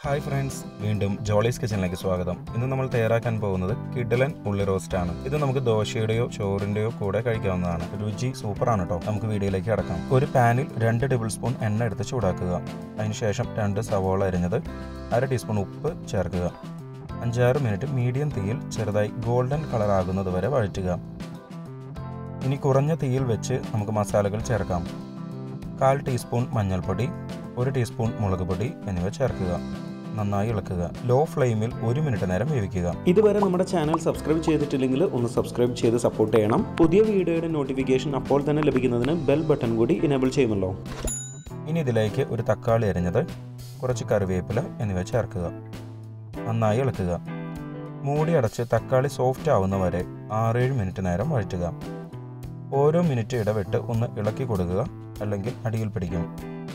hi friends വീണ്ടും ജോളീസ് കിച്ചണിലേക്ക് സ്വാഗതം ഇന്ന് നമ്മൾ തയ്യാറാക്കാൻ പോകുന്നത് കിഡലൻ ഉള്ളി റോസ്റ്റ് ആണ് ഇത് നമുക്ക് ദോശയുടെയോ ചോറിന്റെയോ കൂടെ കഴിക്കാവുന്നതാണ് രുചി സൂപ്പറാണ് കേട്ടോ നമുക്ക് വീഡിയോയിലേക്ക് കടക്കാം ഒരു പാനിൽ രണ്ട് ടേബിൾ സ്പൂൺ എണ്ണ എടുത്ത് ചൂടാക്കുക അതിനുശേഷം രണ്ട് സവോള അരിഞ്ഞത് അര ടീസ്പൂൺ ഉപ്പ് ചേർക്കുക അഞ്ചാറ് മിനിറ്റ് മീഡിയം തീയിൽ ചെറുതായി ഗോൾഡൻ കളർ ആകുന്നത് വരെ വഴറ്റുക ഇനി കുറഞ്ഞ തീയിൽ വെച്ച് നമുക്ക് മസാലകൾ ചേർക്കാം കാൽ ടീസ്പൂൺ മഞ്ഞൾപ്പൊടി ഒരു ടീസ്പൂൺ മുളക് പൊടി എന്നിവ ചേർക്കുക നന്നായി ഇളക്കുക ലോ ഫ്ലെയിമിൽ ഒരു മിനിറ്റ് നേരം വേവിക്കുക ഇതുവരെ നമ്മുടെ ചാനൽ സബ്സ്ക്രൈബ് ചെയ്തിട്ടില്ലെങ്കിൽ ഒന്ന് സബ്സ്ക്രൈബ് ചെയ്ത് സപ്പോർട്ട് ചെയ്യണം പുതിയ വീഡിയോയുടെ നോട്ടിഫിക്കേഷൻ അപ്പോൾ തന്നെ ലഭിക്കുന്നതിന് ബെൽ ബട്ടൺ കൂടി ഇനേബിൾ ചെയ്യുമല്ലോ ഇനി ഇതിലേക്ക് ഒരു തക്കാളി അരിഞ്ഞത് കുറച്ച് കറിവേപ്പില എന്നിവ ചേർക്കുക നന്നായി ഇളക്കുക മൂടി അടച്ച് തക്കാളി സോഫ്റ്റ് ആവുന്ന വരെ ആറേഴ് മിനിറ്റ് നേരം വഴറ്റുക ഓരോ മിനിറ്റ് ഇടവിട്ട് ഒന്ന് ഇളക്കി കൊടുക്കുക അല്ലെങ്കിൽ അടിയിൽ പിടിക്കും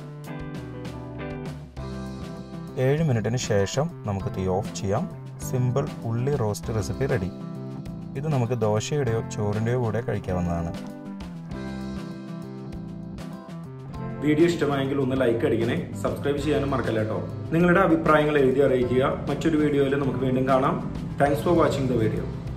ഏഴ് മിനിറ്റിന് ശേഷം നമുക്ക് തീ ഓഫ് ചെയ്യാം സിമ്പിൾ ഉള്ളി റോസ്റ്റ് റെസിപ്പി റെഡി ഇത് നമുക്ക് ദോശയുടെയോ ചോറിൻ്റെയോ കൂടെ കഴിക്കാവുന്നതാണ് വീഡിയോ ഇഷ്ടമായെങ്കിൽ ഒന്ന് ലൈക്ക് അടിക്കണേ സബ്സ്ക്രൈബ് ചെയ്യാനും മറക്കല്ല കേട്ടോ നിങ്ങളുടെ അഭിപ്രായങ്ങൾ എഴുതി അറിയിക്കുക മറ്റൊരു വീഡിയോയിൽ നമുക്ക് വീണ്ടും കാണാം thanks for watching the video